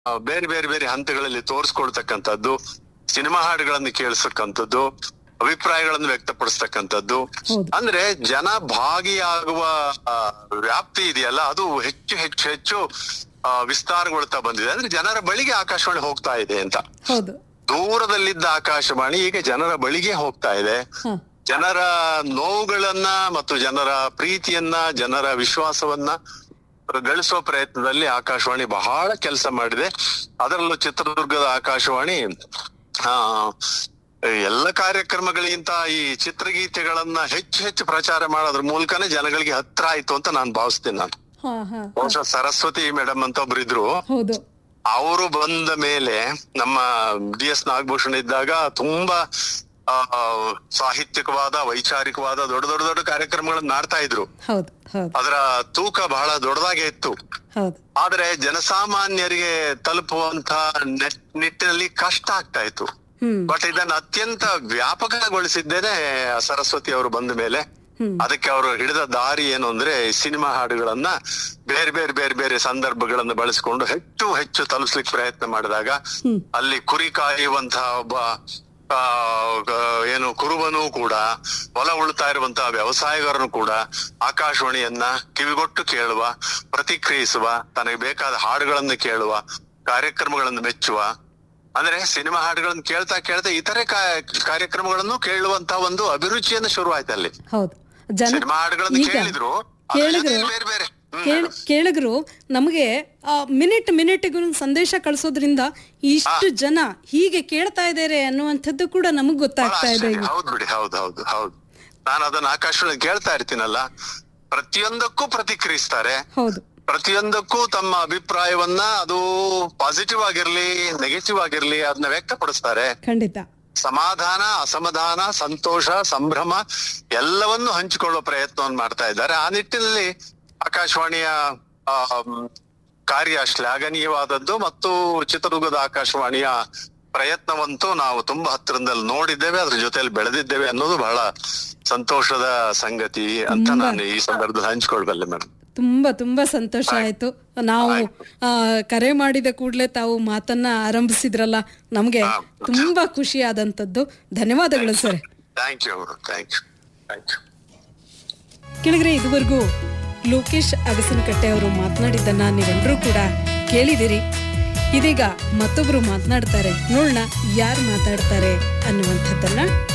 ಆ, ಬೇರೆ ಬೇರೆ ಬೇರೆ ಹಂತಗಳಲ್ಲಿ ತೋರಿಸ್ಕೊಳ್ತಕ್ಕಂಥದ್ದು ಸಿನಿಮಾ ಹಾಡುಗಳನ್ನು ಕೇಳಿಸ್ತಕ್ಕಂಥದ್ದು ಅಭಿಪ್ರಾಯಗಳನ್ನು ವ್ಯಕ್ತಪಡಿಸ್ತಕ್ಕಂಥದ್ದು ಹೌದು. ಅಂದ್ರೆ ಜನ ಭಾಗಿಯಾಗುವ ಆ, ವ್ಯಾಪ್ತಿ ಇದೆಯಲ್ಲ ಅದು ಹೆಚ್ಚು ಹೆಚ್ಚು ಹೆಚ್ಚು ಆ, ವಿಸ್ತಾರಗೊಳ್ತಾ ಬಂದಿದೆ ಅಂದ್ರೆ ಜನರ ಬಳಿಗೆ ಆಕಾಶವಾಣಿ ಹೋಗ್ತಾ ಇದೆ ಅಂತ ಹೌದು ದೂರದಲ್ಲಿದ್ದ ಆಕಾಶವಾಣಿ ಈಗ ಜನರ ಬಳಿಗೆ ಹೋಗ್ತಾ ಇದೆ ಹ ಜನರ ನೋವುಗಳನ್ನ ಮತ್ತು ಜನರ ಪ್ರೀತಿಯನ್ನ ಜನರ ವಿಶ್ವಾಸವನ್ನ ಗಳಿಸುವ ಪ್ರಯತ್ನದಲ್ಲಿ ಆಕಾಶವಾಣಿ ಬಹಳ ಕೆಲಸ ಮಾಡಿದೆ ಅದರಲ್ಲೂ ಚಿತ್ರದುರ್ಗದ ಆಕಾಶವಾಣಿ ಆ ಎಲ್ಲ ಕಾರ್ಯಕ್ರಮಗಳಿಗಿಂತ ಈ ಚಿತ್ರಗೀತೆಗಳನ್ನ ಹೆಚ್ಚು ಹೆಚ್ಚು ಪ್ರಚಾರ ಮಾಡೋದ್ರ ಮೂಲಕನೇ ಜನಗಳಿಗೆ ಹತ್ರ ಆಯ್ತು ಅಂತ ನಾನು ಭಾವಿಸ್ತೇನೆ ನಾನು ಹಾ ಹಾ ಬಹುಶಃ ಸರಸ್ವತಿ ಮೇಡಮ್ ಅಂತ ಒಬ್ರು ಇದ್ರು ಹೌದು ಅವರು ಬಂದ ಮೇಲೆ ನಮ್ಮ ಡಿ ಎಸ್ ನಾಗಭೂಷಣ ಇದ್ದಾಗ ತುಂಬಾ ಆ, ಸಾಹಿತ್ಯಿಕವಾದ ವೈಚಾರಿಕವಾದ ದೊಡ್ಡ ದೊಡ್ಡ ದೊಡ್ಡ ಕಾರ್ಯಕ್ರಮಗಳನ್ನ ಮಾಡ್ತಾ ಇದ್ರು ಹೌದು ಹೌದು ಅದರ ತೂಕ ಬಹಳ ದೊಡ್ಡದಾಗೆ ಇತ್ತು ಹೌದು ಆದ್ರೆ ಜನಸಾಮಾನ್ಯರಿಗೆ ತಲುಪುವಂತ ನೆಟ್- ನಿಟ್ಟಿನಲ್ಲಿ ಕಷ್ಟ ಆಗ್ತಾ ಇತ್ತು ಹ್ಮ್ ಬಟ್ ಇದನ್ನ ಅತ್ಯಂತ ವ್ಯಾಪಕಗೊಳಿಸಿದ್ದೇನೆ ಸರಸ್ವತಿ ಅವರು ಬಂದ ಮೇಲೆ ಹ್ಮ್. ಅದಕ್ಕೆ ಅವರು ಹಿಡಿದ ದಾರಿ ಏನು ಅಂದ್ರೆ ಈ ಸಿನಿಮಾ ಹಾಡುಗಳನ್ನ ಬೇರೆ ಬೇರೆ ಬೇರೆ ಬೇರೆ ಸಂದರ್ಭಗಳನ್ನು ಬಳಸಿಕೊಂಡು ಹೆಚ್ಚು ಹೆಚ್ಚು ತಲುಪಿಸ್ಲಿಕ್ಕೆ ಪ್ರಯತ್ನ ಮಾಡಿದಾಗ ಹ್ಮ್. ಅಲ್ಲಿ ಕುರಿ ಕಾಯುವಂತಹ ಒಬ್ಬ ಆ, ಗ- ಏನು ಕುರುಬನು ಕೂಡ ಹೊಲ ಉಳ್ತಾ ಇರುವಂತಹ ವ್ಯವಸಾಯಗಾರನು ಕೂಡ ಆಕಾಶವಾಣಿಯನ್ನ ಕಿವಿಗೊಟ್ಟು ಕೇಳುವ ಪ್ರತಿಕ್ರಿಯಿಸುವ ತನಗೆ ಬೇಕಾದ ಹಾಡುಗಳನ್ನು ಕೇಳುವ ಕಾರ್ಯಕ್ರಮಗಳನ್ನು ಮೆಚ್ಚುವ ಅಂದ್ರೆ ಸಿನಿಮಾ ಹಾಡುಗಳನ್ನು ಕೇಳ್ತಾ ಕೇಳ್ತಾ ಇತರೆ ಕಾ- ಕಾರ್ಯಕ್ರಮಗಳನ್ನು ಕೇಳುವಂತ ಒಂದು ಅಭಿರುಚಿಯನ್ನು ಶುರುವಾಯ್ತು ಅಲ್ಲಿ ಹೌದು ಜನ ಸಿನಿಮಾ ಹಾಡುಗಳನ್ನು ಈಗ ಕೇಳಿದ್ರು ಅದ್ರ ಕೇಳಿದ್ರು ಜೊತೆಗೆ ಬೇರೆ ಬೇರೆ ಹ್ಮ್. ಕೇಳ ಕೇಳಿದ್ರು ನಮಗೆ ಮಿನಿಟ್ ಮಿನಿಟ್ಗೂ ಸಂದೇಶ ಕಳಿಸೋದ್ರಿಂದ ಇಷ್ಟು ಜನ ಹೀಗೆ ಕೇಳ್ತಾ ಇದ್ದಾರೆ ಅನ್ನುವಂಥದ್ದು ಕೂಡ ನಮಗ್ ಬಹಳ ಗೊತ್ತಾಗ್ತಾ ಇದೆ ಆಶ್ಚರ್ಯ. ಈಗ ಹೌದು ಬಿಡಿ ಹೌದು ಹೌದು ಹೌದು ನಾನು ಅದನ್ನ ಆಕಾಶವಾಣಿ ಕೇಳ್ತಾ ಇರ್ತೀನಲ್ಲ ಪ್ರತಿಯೊಂದಕ್ಕೂ ಪ್ರತಿಕ್ರಿಯಿಸ್ತಾರೆ ಹೌದು ಪ್ರತಿಯೊಂದಕ್ಕೂ ತಮ್ಮ ಅಭಿಪ್ರಾಯವನ್ನ ಅದು ಪಾಸಿಟಿವ್ ಆಗಿರ್ಲಿ ನೆಗೆಟಿವ್ ಆಗಿರ್ಲಿ ಅದನ್ನ ವ್ಯಕ್ತಪಡಿಸ್ತಾರೆ ಖಂಡಿತ ಸಮಾಧಾನ ಅಸಮಾಧಾನ ಸಂತೋಷ ಸಂಭ್ರಮ ಎಲ್ಲವನ್ನು ಹಂಚಿಕೊಳ್ಳುವ ಪ್ರಯತ್ನವನ್ನು ಮಾಡ್ತಾ ಇದ್ದಾರೆ ಆ ನಿಟ್ಟಿನಲ್ಲಿ ಆಕಾಶವಾಣಿಯ ಆ, ಮ್, ಕಾರ್ಯ ಶ್ಲಾಘನೀಯವಾದದ್ದು ಮತ್ತು ಚಿತ್ರದುರ್ಗದ ಆಕಾಶವಾಣಿಯ ಪ್ರಯತ್ನವಂತೂ ನಾವು ತುಂಬಾ ಹತ್ತಿರದಲ್ಲಿ ನೋಡಿದ್ದೇವೆ ಅದ್ರ ಜೊತೆಯಲ್ಲಿ ಬೆಳೆದಿದ್ದೇವೆ ಅನ್ನೋದು ಬಹಳ ಸಂತೋಷದ ಸಂಗತಿ ಅಂತ ನಾನು ಈ ಸಂದರ್ಭದಲ್ಲಿ ಹಂಚ್ಕೊಳ್ಬಲ್ಲೆ ಮೇಡಮ್ ತುಂಬಾ ತುಂಬಾ ಸಂತೋಷ ಆಯ್ತು ನಾವು ಆ, ಕರೆ ಮಾಡಿದ ಕೂಡಲೇ ತಾವು ಮಾತನ್ನ ಆರಂಭಿಸಿದ್ರಲ್ಲ ನಮ್ಗೆ ತುಂಬಾ ಖುಷಿ ಆದಂತದ್ದು ಧನ್ಯವಾದಗಳು sir thank you thank you thank you ಕೆಳಗರೆ ಇದುವರೆಗೂ ಲೋಕೇಶ್ ಅಗಸನಕಟ್ಟೆ ಅವರು ಮಾತನಾಡಿದ್ದನ್ನ ನೀವೆಲ್ಲರೂ ಕೂಡ ಕೇಳಿದಿರಿ ಇದೀಗ ಮತ್ತೊಬ್ರು ಮಾತನಾಡ್ತಾರೆ ನೋಡೋಣ ಯಾರು ಮಾತಾಡ್ತಾರೆ ಅನ್ನುವಂಥದ್ದನ್ನ